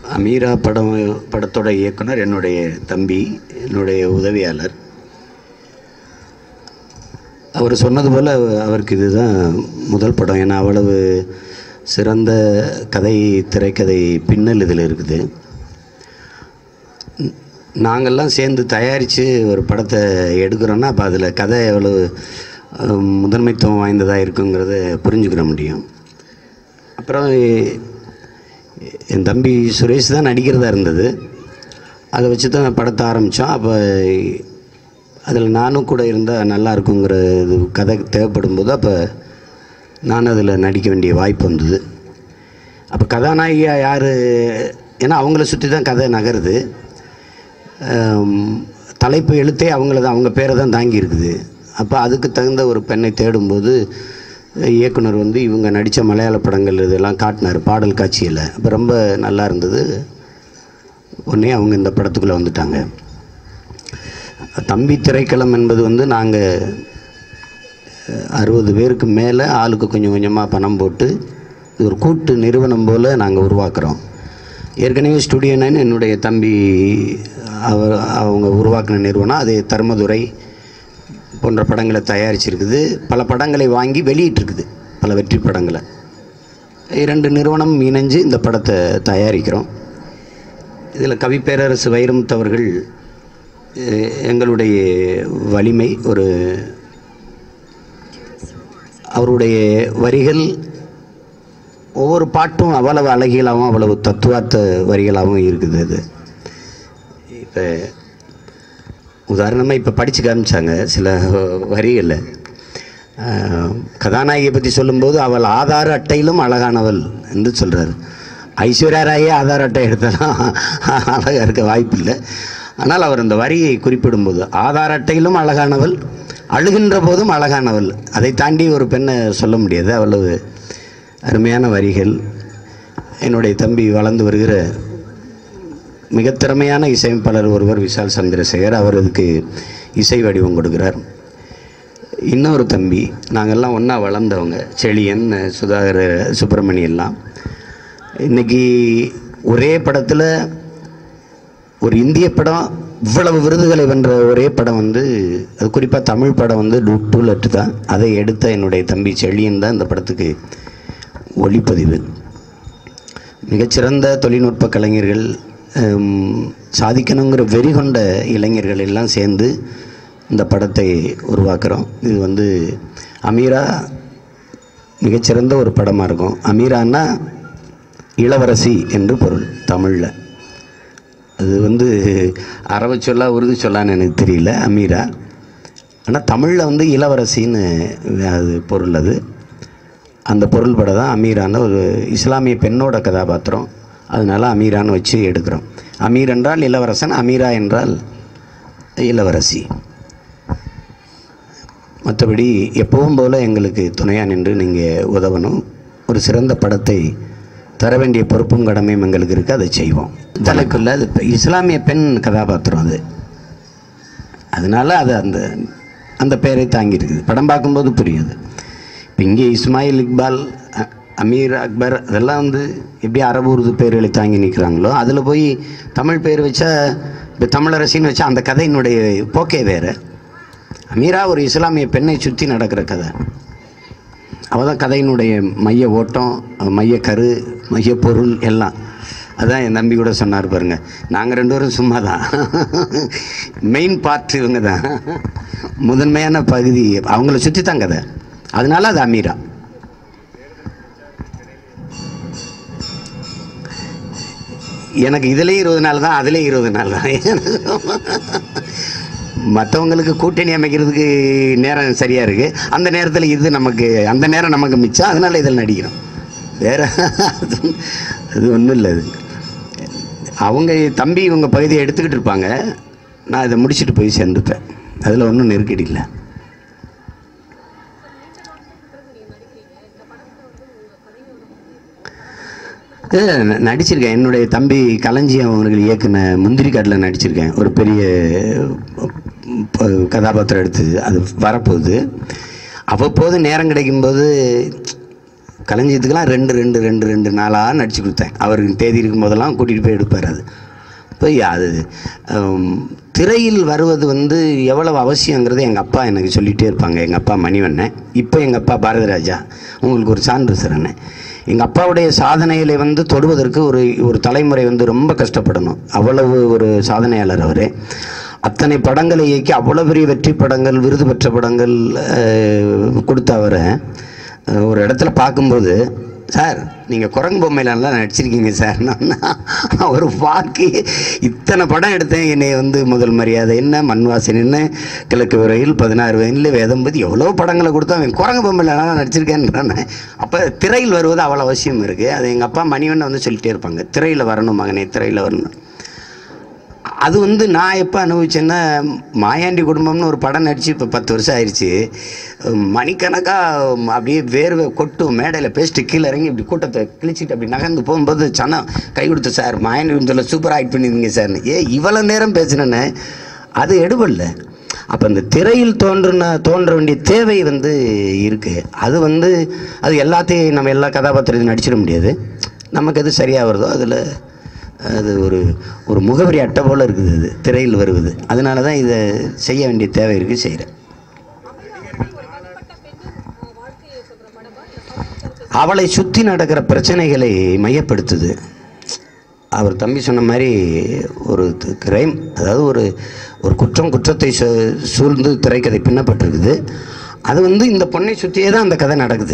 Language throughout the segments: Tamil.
அமீரா படம் படத்தோட இயக்குனர் என்னுடைய தம்பி என்னுடைய உதவியாளர் அவர் சொன்னது போல் அவருக்கு இதுதான் முதல் படம் ஏன்னா அவ்வளவு சிறந்த கதை திரைக்கதை பின்னல் இதில் இருக்குது ந- நாங்கள்லாம் சேர்ந்து தயாரித்து ஒரு படத்தை எடுக்கிறோன்னா அப்போ அதில் கதை எவ்வளவு அஹ், முதன்மைத்துவம் வாய்ந்ததாக இருக்குங்கிறத புரிஞ்சுக்கிற முடியும் அப்புறம் என் தம்பி சுரேஷ் தான் நடிக்கிறதா இருந்தது அதை வச்சு தான் படத்தை ஆரம்பித்தோம் அப்போ அதில் நானும் கூட இருந்தால் நல்லா இருக்குங்கிற இது கதை தேவைப்படும் போது அப்போ நான் அதில் நடிக்க வேண்டிய வாய்ப்பு வந்தது அப்போ கதாநாயகியாக யார் ஏன்னா அவங்கள சுற்றி தான் கதை நகருது ஆம், தலைப்பு எழுத்தே அவங்கள தான் அவங்க பேரை தான் தாங்கி இருக்குது அப்போ அதுக்கு தகுந்த ஒரு பெண்ணை தேடும்போது இயக்குனர் வந்து இவங்க நடித்த மலையாள படங்கள் இதெல்லாம் காட்டினார் பாடல் காட்சியில் அப்போ ரொம்ப நல்லா இருந்தது உடனே அவங்க இந்த படத்துக்குள்ளே வந்துட்டாங்க தம்பி திரைக்களம் என்பது வந்து நாங்கள் அறுபது பேருக்கு மேலே ஆளுக்கு கொஞ்சம் கொஞ்சமாக பணம் போட்டு இது ஒரு கூட்டு நிறுவனம் போல் நாங்கள் உருவாக்குறோம் ஏற்கனவே ஸ்டுடியோ நைன் என்னுடைய தம்பி அவர் அவங்க உருவாக்கின நிறுவனம் அது தர்மதுரை போன்ற படங்களை தயாரிச்சிருக்குது பல படங்களை வாங்கி வெளியிட்டிருக்குது பல வெற்றி படங்களை இரண்டு நிறுவனம் இணைஞ்சு இந்த படத்தை தயாரிக்கிறோம் இதில் கவிப்பேரரசு வைரமுத்து அவர்கள் அஹ், எங்களுடைய வலிமை ஒரு அவருடைய வரிகள் ஒவ்வொரு பாட்டும் அவ்வளவு அழகியலாகவும் அவ்வளவு தத்துவார்த்த வரிகளாகவும் இருக்குது அது இப்போ உதாரணமாக இப்போ படித்து காமிச்சாங்க சில வரிகளில் ஆஹ், கதாநாயகியை பற்றி சொல்லும்போது அவள் ஆதார அட்டையிலும் அழகானவள் என்று சொல்கிறார் ஐஸ்வர்யா ராயே ஆதார் அட்டை எடுத்தாலும் அழகாக இருக்க வாய்ப்பில்லை ஆனால் அவர் அந்த வரியை குறிப்பிடும்போது ஆதார் அட்டையிலும் அழகானவள் அழுகின்ற போதும் அழகானவள் அதை தாண்டி ஒரு பெண்ணை சொல்ல முடியாது அவ்வளவு அருமையான வரிகள் என்னுடைய தம்பி வளர்ந்து வருகிற மிக திறமையான இசையமைப்பாளர் ஒருவர் விஷால் சந்திரசேகர் அவர் அதுக்கு இசை வடிவம் கொடுக்கிறார் இன்னொரு தம்பி நாங்கள்லாம் ஒன்றா வளர்ந்தவங்க செழியன் சுதாகர் சுப்பிரமணி எல்லாம் இன்னைக்கு ஒரே படத்தில் ஒரு இந்திய படம் இவ்வளவு விருதுகளை வென்ற ஒரே படம் வந்து அது குறிப்பாக தமிழ் படம் வந்து டூ லெட்டு தான் அதை எடுத்த என்னுடைய தம்பி செழியன் தான் இந்த படத்துக்கு ஒளிப்பதிவு மிகச்சிறந்த தொழில்நுட்ப கலைஞர்கள் ஹம், சாதிக்கணுங்கிற வெறி கொண்ட இளைஞர்கள் எல்லாம் சேர்ந்து இந்த படத்தை உருவாக்குறோம் இது வந்து அமீரா மிகச்சிறந்த ஒரு படமாக இருக்கும் அமீரான்னா இளவரசி என்று பொருள் தமிழில் அது வந்து அரபு சொல்லா உருது சொல்லான்னு எனக்கு தெரியல அமீரா ஆனால் தமிழில் வந்து இளவரசின்னு அது பொருள் அது அந்த பொருள் படம் தான் அமீரான ஒரு இஸ்லாமிய பெண்ணோட கதாபாத்திரம் அதனால அமீரான்னு வச்சு எடுக்கிறோம் அமீர் என்றால் இளவரசன் அமீரா என்றால் இளவரசி மற்றபடி எப்பவும் போல் எங்களுக்கு துணையாக நின்று நீங்கள் உதவணும் ஒரு சிறந்த படத்தை தர வேண்டிய பொறுப்பும் கடமையும் எங்களுக்கு இருக்குது அதை செய்வோம் தலைக்குள்ள அது பெ- இஸ்லாமிய பெண் கதாபாத்திரம் அது அதனால அது அந்த அந்த பெயரை தாங்கியிருக்குது படம் பார்க்கும்போது புரியுது இப்போ இங்கே இஸ்மாயில் இக்பால் அ- அமீர் அக்பர் அதெல்லாம் வந்து எப்படி அரபு உருது பேர்களை தாங்கி நிற்கிறாங்களோ அதில் போய் தமிழ் பேர் வச்சா இப்போ தமிழரசின்னு வச்சா அந்த கதையினுடைய போக்கே வேறு அமீரா ஒரு இஸ்லாமிய பெண்ணை சுற்றி நடக்கிற கதை அவள் தான் கதையினுடைய மைய ஓட்டம் மைய கரு மைய பொருள் எல்லாம் அதான் என் தம்பி கூட சொன்னார் பாருங்க நாங்கள் ரெண்டு பேரும் சும்மா தான் மெயின் பார்ட் இவங்க தான் முதன்மையான பகுதி அவங்கள சுற்றி தான் கதை அதனால அது அமீரா எனக்கு இதுலேயும் இருபது நாள் தான் அதுலேயும் இருபது நாள் தான் மற்றவங்களுக்கு கூட்டணி அமைக்கிறதுக்கு நேரம் சரியாக இருக்குது அந்த நேரத்தில் இது நமக்கு அந்த நேரம் நமக்கு மிச்சம் அதனால் இதில் நடிக்கிறோம் வேற அது அது ஒன்றும் இல்லை அது அவங்க தம்பி இவங்க பகுதியை எடுத்துக்கிட்டு இருப்பாங்க நான் இதை முடிச்சுட்டு போய் சேர்ந்துப்பேன் அதில் ஒன்றும் நெருக்கடி இல்லை ஏ, ந- நடிச்சிருக்கேன் என்னுடைய தம்பி களஞ்சியம் அவர்கள் இயக்குன முந்திரி காட்டில் நடிச்சிருக்கேன் ஒரு பெரிய ப- கதாபாத்திரம் எடுத்து அது வரப்போகுது அவ்வப்போது நேரம் கிடைக்கும்போது களஞ்சியத்துக்கெல்லாம் ரெண்டு ரெண்டு ரெண்டு ரெண்டு நாளாக நடிச்சு கொடுத்தேன் அவருக்கு தேதி இருக்கும் போதெல்லாம் கூட்டிகிட்டு போய் எடுப்பார் அது இப்போ அது ஹம், திரையில் வருவது வந்து எவ்வளவு அவசியங்கிறத எங்கள் அப்பா எனக்கு சொல்லிகிட்டே இருப்பாங்க எங்கள் அப்பா மணிவண்ணன் இப்போ எங்கள் அப்பா பாரதிராஜா உங்களுக்கு ஒரு சான்று சார் எங்கள் அப்பாவுடைய சாதனைகளை வந்து தொடுவதற்கு ஒரு ஒரு தலைமுறை வந்து ரொம்ப கஷ்டப்படணும் அவ்வளவு ஒரு சாதனையாளர் அவர் அத்தனை படங்களை இயக்கி அவ்வளோ பெரிய வெற்றி படங்கள் விருது பெற்ற படங்கள் அஹ், கொடுத்த அவரை அஹ், ஒரு இடத்துல பார்க்கும்போது சார் நீங்கள் குரங்கு பொம்மையிலலாம் நடிச்சிருக்கீங்க சார் நான் ஒரு வாக்கு இத்தனை படம் எடுத்தேன் என்னை வந்து முதல் மரியாதை என்ன மண்வாசன் என்ன கிழக்கு விரையில் பதினாறு வயதில் வேதம்பதி எவ்வளோ படங்களை கொடுத்தா அவன் குரங்கு பொம்மையிலலாம் நடிச்சிருக்கேன்றானே அப்போ திரையில் வருவது அவ்வளோ அவசியம் இருக்குது அது எங்கள் அப்பா மணிவண்ணன் வந்து சொல்லிட்டே இருப்பாங்க திரையில் வரணும் மகனே திரையில் வரணும் அது வந்து நான் எப்போ அனுபவிச்சேன்னா மாயாண்டி குடும்பம்னு ஒரு படம் நடித்து இப்போ பத்து வருஷம் ஆயிடுச்சு மணிக்கணக்காக அப்படியே வேர்வை கொட்டும் மேடையில் பேசிட்டு கீழே இறங்கி இப்படி கூட்டத்தை கிழிச்சிட்டு அப்படி நகர்ந்து போகும்போது சனம் கை கொடுத்து சார் மாயாண்டி குடும்பத்தில் சூப்பராக ஆக்ட் பண்ணியிருந்தீங்க சார்னு ஏ இவ்வளோ நேரம் பேசினேன்னு அது எடுபடல அப்போ இந்த திரையில் தோன்றுன தோன்ற வேண்டிய தேவை வந்து இருக்குது அது வந்து அது எல்லாத்தையும் நம்ம எல்லா கதாபாத்திரத்தையும் நடிச்சிட முடியாது நமக்கு எது சரியாக வருதோ அதில் அது ஒரு ஒரு முகவரி அட்டை போல் இருக்குது அது திரையில் வருவது அதனால தான் இதை செய்ய வேண்டிய தேவை இருக்குது செய்கிறேன் அவளை சுற்றி நடக்கிற பிரச்சனைகளை மையப்படுத்துது அவர் தம்பி சொன்ன மாதிரி ஒரு கிரைம் அதாவது ஒரு ஒரு குற்றம் குற்றத்தை சூ- சூழ்ந்து திரைக்கதை பின்னப்பட்டிருக்குது அது வந்து இந்த பொண்ணை சுற்றியே தான் அந்த கதை நடக்குது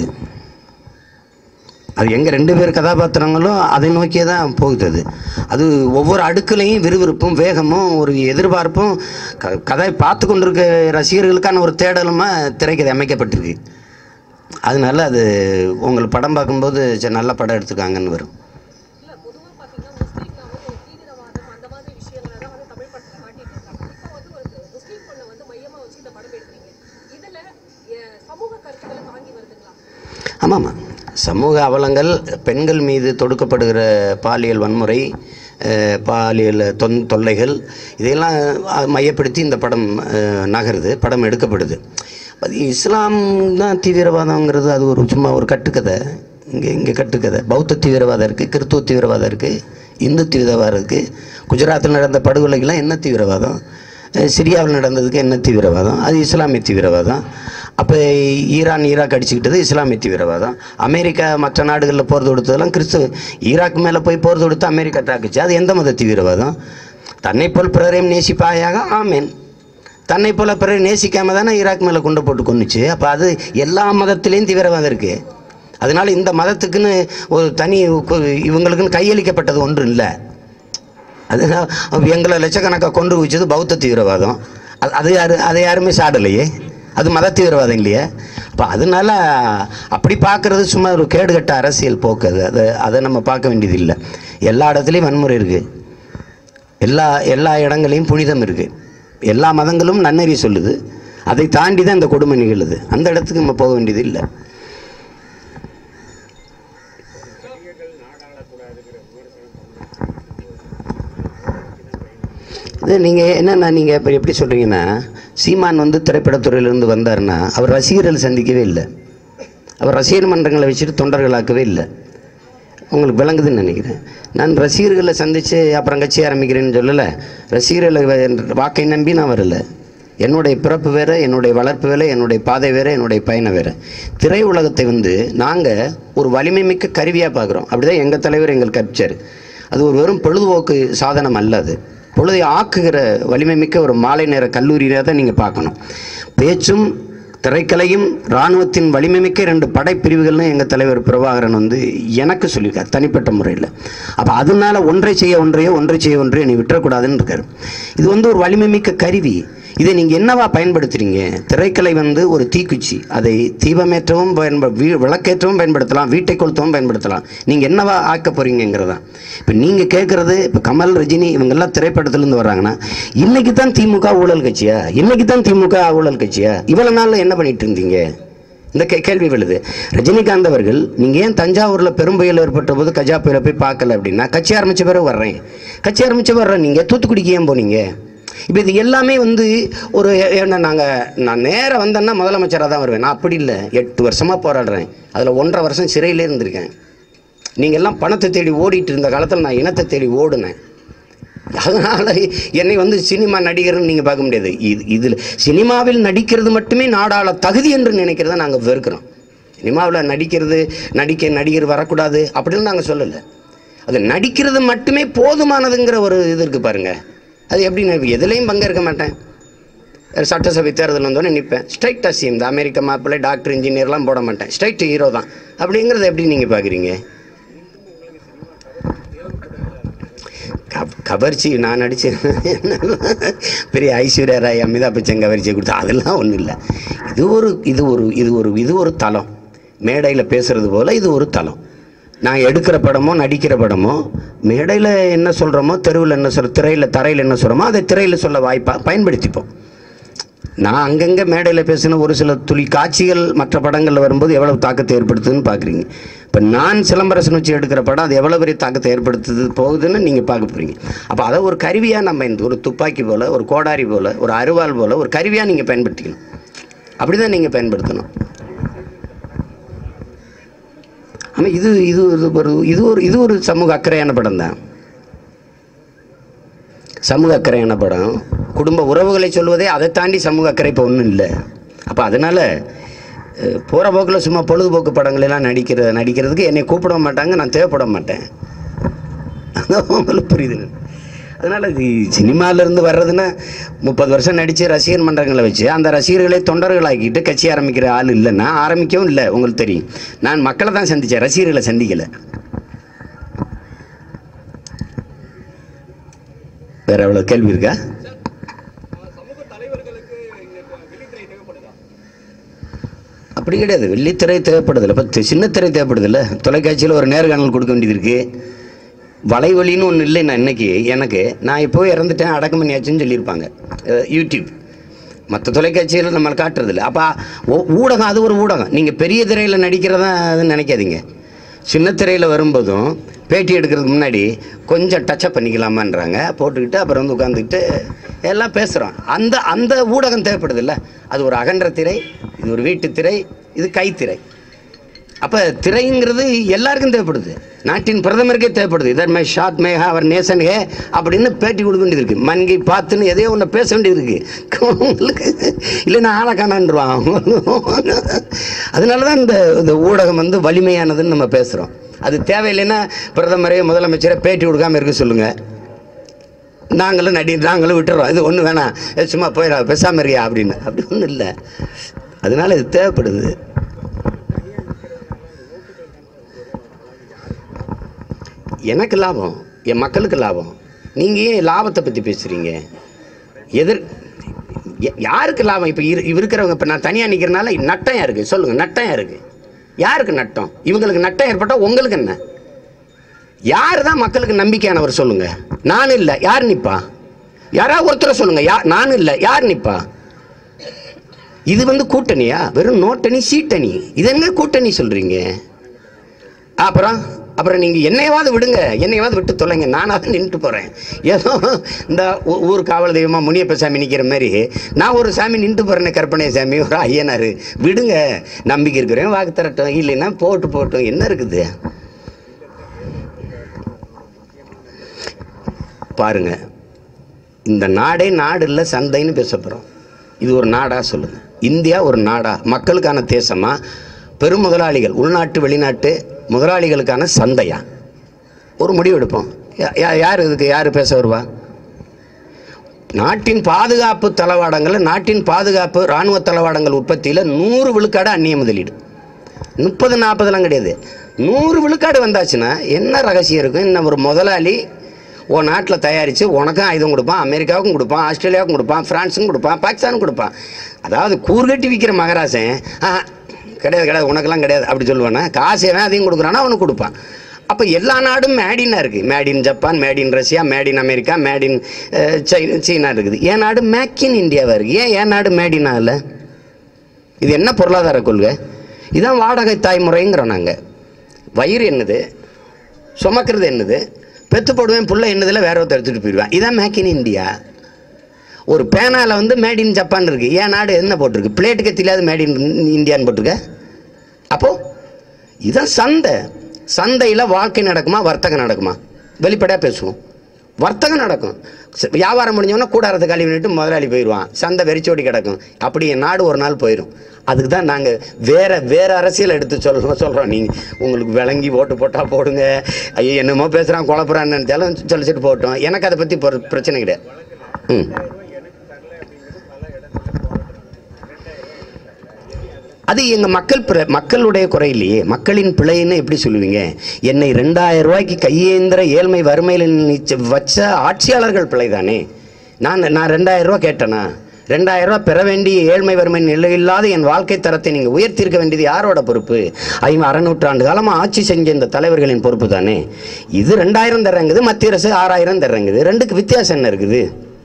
அது எங்கள் ரெண்டு பேர் கதாபாத்திரங்களும் அதை நோக்கியே தான் போகுது அது அது ஒவ்வொரு அடுக்குலையும் விறுவிறுப்பும் வேகமும் ஒரு எதிர்பார்ப்பும் க கதை பார்த்து கொண்டிருக்க ரசிகர்களுக்கான ஒரு தேடலுமா திரைக்கதை அமைக்கப்பட்டிருக்கு அதனால அது உங்களுக்கு படம் பார்க்கும்போது சரி நல்ல படம் எடுத்துருக்காங்கன்னு வரும் இல்ல பொதுவா பாத்தீங்கன்னா முஸ்லீம்னாலும் ஒரு தீவிரவாதம் அந்த மாதிரி விஷயங்களை தான் வந்து தமிழ் படத்துல காட்டிட்டு இருக்காங்க இப்போ வந்து ஒரு முஸ்லீம் பொண்ணை வந்து மையமா வச்சு இந்த படம் எடுக்கிறீங்க இதுல எ- சமூக கருத்துக்களை தாங்கி வருதுங்களா ஆமாம்மா சமூக அவலங்கள் பெண்கள் மீது தொடுக்கப்படுகிற பாலியல் வன்முறை அஹ், பாலியல் தொன் தொல்லைகள் இதையெல்லாம் அஹ், மையப்படுத்தி இந்த படம் அஹ், நகருது படம் எடுக்கப்படுது அது இஸ்லாம் தான் தீவிரவாதங்கிறது அது ஒரு சும்மா ஒரு கட்டுக்கதை இங்கே இங்கே கட்டுக்கதை பௌத்த தீவிரவாதம் இருக்குது கிறித்துவ தீவிரவாதம் இருக்குது இந்து தீவிரவாதம் இருக்குது குஜராத்தில் நடந்த படுகொலைக்கெல்லாம் என்ன தீவிரவாதம் அஹ், சிரியாவில் நடந்ததுக்கு என்ன தீவிரவாதம் அது இஸ்லாமிய தீவிரவாதம் அப்போ ஈரான் ஈராக் அடிச்சுக்கிட்டது இஸ்லாமிய தீவிரவாதம் அமெரிக்கா மற்ற நாடுகளில் போர் தொடுத்ததெல்லாம் கிறிஸ்துவ ஈராக் மேலே போய் போர் தொடுத்து அமெரிக்கா தாக்குச்சு அது எந்த மத தீவிரவாதம் தன்னை போல் பிறரையும் நேசிப்பாயாக ஆமேன் தன்னை போல பிறரை நேசிக்காம தானே ஈராக் மேலே குண்டை போட்டு கொன்னுச்சு அப்போ அது எல்லா மதத்திலையும் தீவிரவாதம் இருக்குது அதனால இந்த மதத்துக்குன்னு ஒரு தனி கு- இவங்களுக்குன்னு கையளிக்கப்பட்டது ஒன்றும் இல்லை அதனால் எங்களை லட்சக்கணக்காக கொண்டு குவிச்சது பௌத்த தீவிரவாதம் அது அது யாரு அதை யாருமே சாடலையே அது மத தீவிரவாதம் இல்லையே அப்போ அதனால அப்படி பார்க்குறது சும்மா ஒரு கேடுகட்ட அரசியல் போக்கு அது அதை அதை நம்ம பார்க்க வேண்டியது இல்லை எல்லா இடத்துலையும் வன்முறை இருக்குது எல்லா எல்லா இடங்களையும் புனிதம் இருக்குது எல்லா மதங்களும் நன்னறி சொல்லுது அதை தாண்டி தான் இந்த கொடுமை நிகழுது அந்த இடத்துக்கு நம்ம போக வேண்டியது இல்லை இது நீங்கள் என்னென்னா நீங்கள் இப்போ எப்படி சொல்கிறீங்கன்னா சீமான் வந்து திரைப்படத்துறையிலேருந்து வந்தாருன்னா அவர் ரசிகர்கள் சந்திக்கவே இல்லை அவர் ரசிகர் மன்றங்களை வச்சுட்டு தொண்டர்களாக்கவே இல்லை உங்களுக்கு விளங்குதுன்னு நினைக்கிறேன் நான் ரசிகர்களை சந்தித்து அப்புறம் கட்சி ஆரம்பிக்கிறேன்னு சொல்லலை ரசிகர்களை வ- வாக்கை நம்பி நான் வரல என்னுடைய பிறப்பு வேறு என்னுடைய வளர்ப்பு வேறு என்னுடைய பாதை வேறு என்னுடைய பயணம் வேறு திரை உலகத்தை வந்து நாங்கள் ஒரு வலிமை மிக்க கருவியாக பார்க்குறோம் அப்படிதான் எங்கள் தலைவர் எங்களுக்கு கற்பிச்சார் அது ஒரு வெறும் பொழுதுபோக்கு சாதனம் அல்ல அது பொழுதை ஆக்குகிற வலிமை மிக்க ஒரு மாலை நேர கல்லூரியாக தான் நீங்கள் பார்க்கணும் பேச்சும் திரைக்கலையும் இராணுவத்தின் வலிமை மிக்க ரெண்டு படைப்பிரிவுகள்னு எங்கள் தலைவர் பிரபாகரன் வந்து எனக்கு சொல்லியிருக்கார் தனிப்பட்ட முறையில் அப்போ அதனால ஒன்றை செய்ய ஒன்றையோ ஒன்றை செய்ய ஒன்றையோ நீ விட்டுறக்கூடாதுன்னு இருக்காரு இது வந்து ஒரு வலிமை மிக்க கருவி இதை நீங்கள் என்னவா பயன்படுத்துறீங்க திரைக்கலை வந்து ஒரு தீக்குச்சி அதை தீபமேற்றவும் பயன்ப வீ விளக்கேற்றவும் பயன்படுத்தலாம் வீட்டை கொளுத்தவும் பயன்படுத்தலாம் நீங்கள் என்னவா ஆக்க போகிறீங்கிறதான் இப்போ நீங்கள் கேட்குறது இப்போ கமல் ரஜினி இவங்கெல்லாம் திரைப்படத்துலேருந்து வர்றாங்கன்னா இன்னைக்கு தான் திமுக ஊழல் கட்சியா இன்னைக்கு தான் திமுக ஊழல் கட்சியா இவ்வளோ நாளில் என்ன பண்ணிட்டு இருந்தீங்க இந்த கே கேள்வி விழுது ரஜினிகாந்த் அவர்கள் நீங்கள் ஏன் தஞ்சாவூரில் பெரும்புயல் ஏற்பட்ட போது கஜா புயலை போய் பார்க்கல அப்படின்னா கட்சி ஆரம்பித்த பிறகு வர்றேன் கட்சி ஆரம்பித்த வர்றேன் நீங்கள் தூத்துக்குடிக்கு ஏன் போனீங்க இப்போ இது எல்லாமே வந்து ஒரு என்ன நாங்கள் நான் நேராக வந்தேன்னா முதலமைச்சராக தான் வருவேன் நான் அப்படி இல்லை எட்டு வருஷமாக போராடுறேன் அதில் ஒன்றரை வருஷம் சிறையிலே இருந்திருக்கேன் நீங்கள் எல்லாம் பணத்தை தேடி ஓடிட்டு இருந்த காலத்தில் நான் இனத்தை தேடி ஓடுனேன் அதனால் என்னை வந்து சினிமா நடிகர்னு நீங்கள் பார்க்க முடியாது இது இதில் சினிமாவில் நடிக்கிறது மட்டுமே நாடாள தகுதி என்று நினைக்கிறத நாங்கள் வெறுக்கிறோம் சினிமாவில் நடிக்கிறது நடிக்க நடிகர் வரக்கூடாது அப்படின்னு நாங்கள் சொல்லலை அது நடிக்கிறது மட்டுமே போதுமானதுங்கிற ஒரு இது இருக்குது பாருங்கள் அது எப்படி நான் எதுலேயும் பங்கேற்க மாட்டேன் சட்டசபை தேர்தல் வந்தோடனே நிற்பேன் ஸ்ட்ரைட் அசியம் இந்த அமெரிக்க மாப்பிள்ளை டாக்டர் இன்ஜினியர்லாம் போட மாட்டேன் ஸ்ட்ரைட் ஹீரோ தான் அப்படிங்கிறத எப்படி நீங்கள் பார்க்குறீங்க கப்- கவர்ச்சி நான் நடிச்சு பெரிய ஐஸ்வர்யா ராய் அமிதாப் பச்சன் கவர்ச்சி கொடுத்தா அதெல்லாம் ஒன்றும் இல்லை இது ஒரு இது ஒரு இது ஒரு இது ஒரு தளம் மேடையில் பேசுறது போல் இது ஒரு தளம் நான் எடுக்கிற படமோ நடிக்கிற படமோ மேடையில் என்ன சொல்கிறோமோ தெருவில் என்ன சொல்ற திரையில் தரையில் என்ன சொல்கிறோமோ அதை திரையில் சொல்ல வாய்ப்பாக பயன்படுத்திப்போம் நான் அங்கங்கே மேடையில் பேசின ஒரு சில துளி காட்சிகள் மற்ற படங்களில் வரும்போது எவ்வளவு தாக்கத்தை ஏற்படுத்துதுன்னு பார்க்குறீங்க இப்போ நான் சிலம்பரசன் வச்சு எடுக்கிற படம் அது எவ்வளோ பெரிய தாக்கத்தை ஏற்படுத்துது போகுதுன்னு நீங்கள் பார்க்க போகிறீங்க அப்போ அதை ஒரு கருவியாக நம்ம இந்த ஒரு துப்பாக்கி போல் ஒரு கோடாரி போல் ஒரு அருவாள் போல் ஒரு கருவியாக நீங்கள் பயன்படுத்திக்கணும் அப்படி தான் நீங்கள் பயன்படுத்தணும் ஆமாம் இது இது இது ஒரு இது ஒரு இது ஒரு சமூக அக்கறையான படம் தான் சமூக அக்கறையான படம் குடும்ப உறவுகளை சொல்வதே அதை தாண்டி சமூக அக்கறை இப்போ ஒன்றும் இல்லை அப்போ அதனால் போகிற போக்கில் சும்மா பொழுதுபோக்கு படங்களெல்லாம் நடிக்கிற நடிக்கிறதுக்கு என்னை கூப்பிட மாட்டாங்க நான் தேவைப்பட மாட்டேன் அதான் உங்களுக்கு புரியுது அதனால் இது சினிமாவிலேருந்து வர்றதுன்னா முப்பது வருஷம் நடித்து ரசிகர் மன்றங்களை வச்சு அந்த ரசிகர்களை தொண்டர்களாக்கிட்டு கட்சி ஆரம்பிக்கிற ஆள் இல்லைன்னா ஆரம்பிக்கவும் இல்லை உங்களுக்கு தெரியும் நான் மக்களை தான் சந்தித்தேன் ரசிகர்களை சந்திக்கலை வேற எவ்வளோ கேள்வி இருக்கா சமூக தலைவர்களுக்கு இங்க வெளித்துறை தேவைப்படுதா அப்படி கிடையாது வெள்ளித்திரை தேவைப்படுதில்ல இப்போ சின்ன திரை தேவைப்படுதில்ல தொலைக்காட்சியில் ஒரு நேர்காணல் கொடுக்க வேண்டியது இருக்குது வலைவலின்னு ஒன்று இல்லை நான் இன்னைக்கு எனக்கு நான் இப்போ இறந்துட்டேன் அடக்கம் பண்ணியாச்சுன்னு சொல்லியிருப்பாங்க அஹ் யூடியூப் மற்ற தொலைக்காட்சியில் நம்மளை காட்டுறதில்ல அப்போ ஊ- ஊடகம் அது ஒரு ஊடகம் நீங்கள் பெரிய திரையில் நடிக்கிறதா அதுன்னு நினைக்காதீங்க சின்ன திரையில் வரும்போதும் பேட்டி எடுக்கிறதுக்கு முன்னாடி கொஞ்சம் டச்சப் பண்ணிக்கலாமான்றாங்க போட்டுக்கிட்டு அப்புறம் வந்து உட்காந்துக்கிட்டு எல்லாம் பேசுகிறோம் அந்த அந்த ஊடகம் தேவைப்படுதில்ல அது ஒரு அகன்ற திரை இது ஒரு வீட்டு திரை இது கைத்திரை அப்போ திரைங்கிறது எல்லாருக்கும் தேவைப்படுது நாட்டின் பிரதமருக்கே தேவைப்படுது இதர் மை ஷாத் மேகா அவர் நேசன் ஹே அப்படின்னு பேட்டி கொடுக்க வேண்டியது இருக்கு மன்கி பார்த்துன்னு எதையோ ஒன்று பேச வேண்டியது இருக்கு உங்களுக்கு இல்லைன்னா ஆளை காணான்றான் அதனால தான் இந்த இந்த ஊடகம் வந்து வலிமையானதுன்னு நம்ம பேசுகிறோம் அது தேவையில்லைன்னா பிரதமரே முதலமைச்சரே பேட்டி கொடுக்காம இருக்க சொல்லுங்கள் நாங்களும் நடி நாங்களும் விட்டுறோம் இது ஒன்றும் வேணாம் ஏ, சும்மா போயிடா பேசாம இருக்கியா அப்படின்னு அப்படி ஒன்றும் இல்லை அதனால இது தேவைப்படுது எனக்கு லாபம் என் மக்களுக்கு லாபம் நீங்கள் ஏன் லாபத்தை பற்றி பேசுகிறீங்க எதிர் ய- யாருக்கு லாபம் இப்போ இரு இவ இருக்கிறவங்க இப்போ நான் தனியாக நிற்கிறனால நட்டம் யாருக்கு சொல்லுங்கள் நட்டம் யாருக்கு யாருக்கு நட்டம் இவங்களுக்கு நட்டம் ஏற்பட்டால் உங்களுக்கு என்ன யார் தான் மக்களுக்கு நம்பிக்கையானவர் சொல்லுங்க நான் இல்லை யார் நிப்பா யாராவது ஒருத்தரை சொல்லுங்க யா நான் இல்லை யார் நிப்பா இது வந்து கூட்டணியா வெறும் நோட்டணி சீட்டணி இது என்ன கூட்டணி சொல்றீங்க அப்புறம் அப்புறம் நீங்கள் என்னையாவது விடுங்க என்னையாவது விட்டு தொலைங்க நானாவது நின்றுட்டு போகிறேன் ஏதோ இந்த ஊ- ஊர் காவல் தெய்வமாக முனியப்ப சாமி நிற்கிற மாதிரி நான் ஒரு சாமி நின்றுட்டு போகிறேனே கற்பனை சாமி ஒரு ஐயனார் விடுங்க நம்பிக்கை இருக்கிறேன் வாக்கு தரட்டும் இல்லைன்னா போட்டு போட்டும் என்ன இருக்குது பாருங்க இந்த நாடே நாடு இல்லை சந்தைன்னு பேச போகிறோம் இது ஒரு நாடா சொல்லுங்க இந்தியா ஒரு நாடா மக்களுக்கான தேசமா பெரும் முதலாளிகள் உள்நாட்டு வெளிநாட்டு முதலாளிகளுக்கான சந்தையா ஒரு முடிவு எடுப்போம் யா- யா- யார் இதுக்கு யார் பேச வருவா நாட்டின் பாதுகாப்பு தளவாடங்கள் நாட்டின் பாதுகாப்பு இராணுவ தளவாடங்கள் உற்பத்தியில் நூறு விழுக்காடு அந்நிய முதலீடு முப்பது நாற்பதுலாம் கிடையாது நூறு விழுக்காடு வந்தாச்சுன்னா என்ன ரகசியம் இருக்கும் இன்னும் ஒரு முதலாளி உன் நாட்டில் தயாரித்து உனக்கும் ஆயுதம் கொடுப்பான் அமெரிக்காவுக்கும் கொடுப்பான் ஆஸ்திரேலியாவுக்கும் கொடுப்பான் ஃப்ரான்ஸுக்கும் கொடுப்பான் பாகிஸ்தானுக்கும் கொடுப்பான் அதாவது கூறுகட்டி விற்கிற மகராசன் ஆ, கிடையாது கிடையாது உனக்கெல்லாம் கிடையாது அப்படி சொல்லுவானா காசு எவன் அதையும் கொடுக்குறானா அவனுக்கு கொடுப்பான் அப்போ எல்லா நாடும் மேடின்னா இருக்குது made in Japan made in Russia made in America made in China சீனா இருக்குது என் நாடு மேக் இன் இந்தியாவாக இருக்குது ஏன் என் நாடு மேடினா இல்லை இது என்ன பொருளாதார கொள்கை இதான் வாடகை தாய்முறைங்கிறோம் நாங்கள் வயிறு என்னது சுமக்கிறது என்னது பெத்து போடுவேன் புள்ள என்னதில் வேற ஒருத்தர் எடுத்துகிட்டு போயிடுவேன் இதான் மேக் இன் இந்தியா ஒரு பேனாவில் வந்து மேட் இன் ஜப்பான் இருக்கு ஏன் நாடு என்ன போட்டிருக்கு பிளேட்டுக்கு தெரியாத மேட் இன் இந்தியான்னு போட்டிருக்க அப்போ இதான் சந்தை சந்தையில் வாழ்க்கை நடக்குமா வர்த்தகம் நடக்குமா வெளிப்படையாக பேசுவோம் வர்த்தகம் நடக்கும் ச- வியாபாரம் முடிஞ்சோன்னா கூடாரத்தை கழுவி நிட்டு முதலாளி போயிடுவான் சந்தை வெறிச்சோடி கிடக்கும் அப்படி என் நாடு ஒரு நாள் போயிடும் அதுக்கு தான் நாங்கள் வேற வேற அரசியல் எடுத்து சொல்ல சொல்கிறோம் நீங்கள் உங்களுக்கு விளங்கி ஓட்டு போட்டால் போடுங்க ஐயோ என்னமோ பேசுகிறான் குழப்புறான்னு நினச்சாலும் சொல்லிச்சிட்டு போட்டோம் எனக்கு அதை பற்றி பிரச்சனை கிடையாது ம் அது எங்க மக்கள் பிற- மக்களுடைய குறை இல்லையே மக்களின் பிழைன்னு எப்படி சொல்லுவீங்க என்னை ரெண்டாயிரம் ரூபாய்க்கு கையேந்திர ஏழ்மை வறுமையில் நிச்ச- வச்ச ஆட்சியாளர்கள் பிழை தானே நான் நான் ரெண்டாயிரம் ரூபாய் கேட்டேனா ரெண்டாயிரம் ரூபாய் பெற வேண்டிய ஏழ்மை வறுமை நிலையில்லாத என் வாழ்க்கை தரத்தை நீங்க உயர்த்தியிருக்க வேண்டியது யாரோட பொறுப்பு ஐம்பது அறநூற்றாண்டு காலமா ஆட்சி செஞ்ச இந்த தலைவர்களின் பொறுப்பு தானே இது ரெண்டாயிரம் தர்றங்குது மத்திய அரசு ஆறாயிரம் தர்றங்குது ரெண்டுக்கு வித்தியாசம் என்ன இருக்குது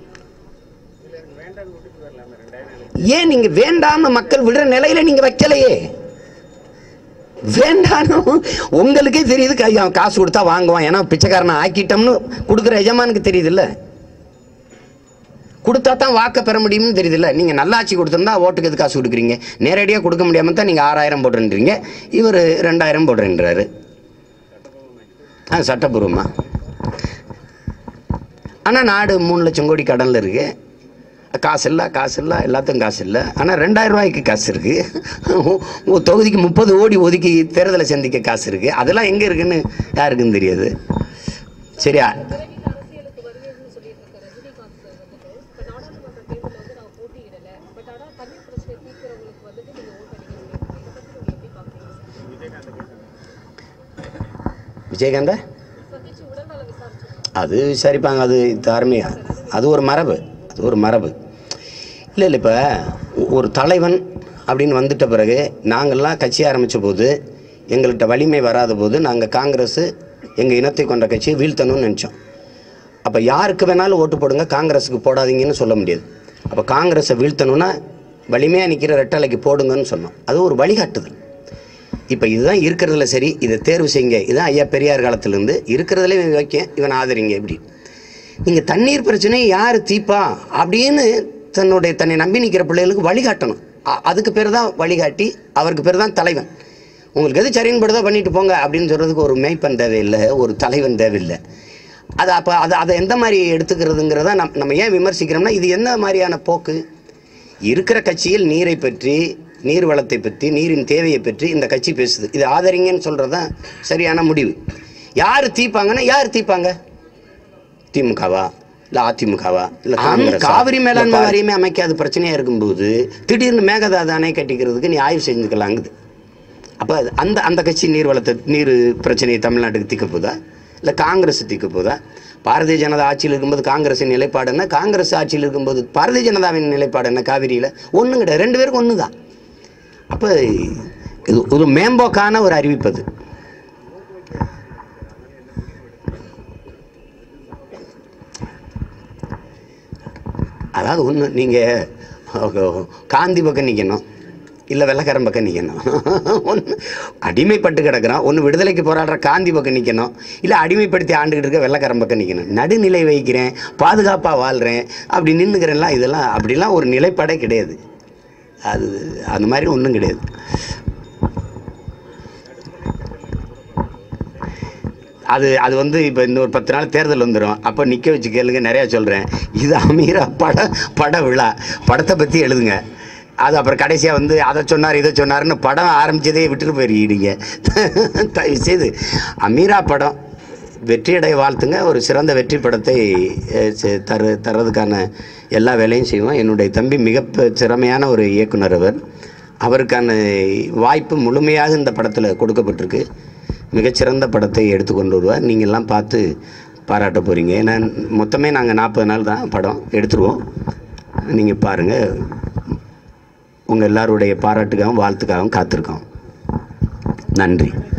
ஏன் நீங்க வேண்டாம மக்கள் விடுற நிலையில நீங்க வைக்கலையே வேண்டானும் உங்களுக்கே தெரியுது கை- அவன் காசு கொடுத்தா வாங்குவான் ஏன்னா பிச்சைக்காரனை ஆக்கிட்டோம்னு கொடுக்குற எஜமானுக்கு தெரியுதுல்ல கொடுத்தா தான் வாக்க பெற முடியும்னு தெரியுதுல்ல நீங்க நல்லாட்சி கொடுத்திருந்தா ஓட்டுக்கு எது காசு கொடுக்குறீங்க நேரடியாக கொடுக்க முடியாம தான் நீங்க ஆறாயிரம் போடுறீங்க இவர் ரெண்டாயிரம் போடுறேன்றாரு ஆ சட்டப்பூர்வமா ஆனால் நாடு மூணு லட்சம் கோடி கடனில் இருக்கு காசு இல்லை காசு இல்லை எல்லாத்துக்கும் காசு இல்லை ஆனால் ரெண்டாயிரம் ரூபாய்க்கு காசு இருக்கு உங்கள் தொகுதிக்கு முப்பது கோடி ஒதுக்கி தேர்தலை சந்திக்க காசு இருக்கு அதெல்லாம் எங்கே இருக்குன்னு யாருக்கும் தெரியாது சரியா விரைவில் அரசியலுக்கு வருவீங்கன்னு சொல்லிட்டு இருக்க ரஜினிகாந்த் சார் வந்துட்டு இப்போ நாடாளுமன்ற தேர்தலில் வந்து நான் போட்டியிடல பட் ஆனால் தண்ணீர் பிரச்சனை தீர்க்கிறவங்களுக்கு வந்துட்டு நீங்க ஓட் அடிக்கிறீங்க இதை பத்தி நீங்க எப்படி பாக்குறீங்க விஜயகாந்தா சந்திச்சு உடல்நல விசாரிச்சு அது விசாரிப்பாங்க அது தார்மீக அது ஒரு மரபு அது ஒரு மரபு இல்லை இல்லை இப்போ ஒரு தலைவன் அப்படின்னு வந்துட்ட பிறகு நாங்கள்லாம் கட்சி ஆரம்பித்த போது எங்கள்கிட்ட வலிமை வராத போது நாங்கள் காங்கிரஸ் எங்கள் இனத்தை கொண்ட கட்சியை வீழ்த்தணும்னு நினச்சோம் அப்போ யாருக்கு வேணாலும் ஓட்டு போடுங்க காங்கிரஸுக்கு போடாதீங்கன்னு சொல்ல முடியாது அப்போ காங்கிரஸை வீழ்த்தணும்னா வலிமையாக நிற்கிற ரெட்டலைக்கு போடுங்கன்னு சொன்னோம் அது ஒரு வழிகாட்டுதல் இப்போ இதுதான் இருக்கிறதுல சரி இதை தேர்வு செய்யுங்க இதுதான் ஐயா பெரியார் காலத்திலேருந்து இருக்கிறதுல இவன் வைக்க இவன் ஆதரிங்க இப்படி நீங்கள் தண்ணீர் பிரச்சனை யார் தீப்பா அப்படின்னு தன்னுடைய தன்னை நம்பி நிற்கிற பிள்ளைகளுக்கு வழிகாட்டணும் அ- அதுக்கு பேர் தான் வழிகாட்டி அவருக்கு பேர் தான் தலைவன் உங்களுக்கு எது சரின்னு படுதோ பண்ணிட்டு போங்க அப்படின்னு சொல்கிறதுக்கு ஒரு மேய்ப்பன் தேவையில்லை ஒரு தலைவன் தேவையில்லை அது அப்போ அதை அதை எந்த மாதிரி எடுத்துக்கிறதுங்கிறத நம் நம்ம ஏன் விமர்சிக்கிறோம்னா இது என்ன மாதிரியான போக்கு இருக்கிற கட்சியில் நீரை பற்றி நீர் வளத்தை பற்றி நீரின் தேவையை பற்றி இந்த கட்சி பேசுது இது ஆதரிங்கன்னு சொல்கிறது தான் சரியான முடிவு யார் தீப்பாங்கன்னா யார் தீப்பாங்க திமுகவா இல்லை அதிமுகவா இல்லை காவிரி மேலாண்மை வாரியமே அமைக்காத பிரச்சனையாக இருக்கும்போது திடீர்னு மேகதாது அணை கட்டிக்கிறதுக்கு நீ ஆய்வு செஞ்சுக்கலாங்குது அப்போ அந்த அந்த கட்சி நீர் வளத்தை நீர் பிரச்சனையை தமிழ்நாட்டுக்கு தீர்க்க போதா இல்லை காங்கிரஸ் தீர்க்க போதா பாரதிய ஜனதா ஆட்சியில் இருக்கும்போது காங்கிரஸின் நிலைப்பாடு என்ன காங்கிரஸ் ஆட்சியில் இருக்கும்போது பாரதிய ஜனதாவின் நிலைப்பாடு என்ன காவிரியில் ஒன்றும் கிடையாது ரெண்டு பேருக்கும் ஒன்று தான் அப்போ இது ஒரு மேம்போக்கான ஒரு அறிவிப்பு அது அதாவது ஒன்று நீங்கள் காந்தி பக்கம் நிற்கணும் இல்லை வெள்ளக்காரன் பக்கம் நிற்கணும் ஒன்று அடிமைப்பட்டு கிடக்குறான் ஒன்று விடுதலைக்கு போராடுற காந்தி பக்கம் நிற்கணும் இல்லை அடிமைப்படுத்தி ஆண்டுகிட்டு இருக்க வெள்ளக்காரன் பக்கம் நிற்கணும் நடுநிலை வைக்கிறேன் பாதுகாப்பாக வாழ்கிறேன் அப்படி நின்றுக்கிறேன்லாம் இதெல்லாம் அப்படிலாம் ஒரு நிலைப்பாடே கிடையாது அது அந்த மாதிரி ஒன்றும் கிடையாது அது அது வந்து இப்போ இன்னொரு பத்து நாள் தேர்தல் வந்துடும் அப்போ நிற்க வச்சு கேளுங்க நிறையா சொல்கிறேன் இது அமீரா பட பட விழா படத்தை பற்றி எழுதுங்க அது அப்புறம் கடைசியாக வந்து அதை சொன்னார் இதை சொன்னார்னு படம் ஆரம்பிச்சதே விட்டுட்டு போயிருக்கீங்க தயவு செய்து அமீரா படம் வெற்றியடைய வாழ்த்துங்க ஒரு சிறந்த வெற்றி படத்தை அஹ், செ- தரு தர்றதுக்கான எல்லா வேலையும் செய்வோம் என்னுடைய தம்பி மிக ப- திறமையான ஒரு இயக்குனர் அவர் அவருக்கான வாய்ப்பு முழுமையாக இந்த படத்தில் கொடுக்கப்பட்டிருக்கு மிகச்சிறந்த படத்தை எடுத்து கொண்டு வருவார் நீங்கள்லாம் பார்த்து பாராட்ட போகிறீங்க ஏன்னா மொத்தமே நாங்கள் நாற்பது நாள் தான் படம் எடுத்துருவோம் நீங்கள் பாருங்கள் உங்கள் எல்லாருடைய பாராட்டுக்காகவும் வாழ்த்துக்காகவும் காத்திருக்கோம் நன்றி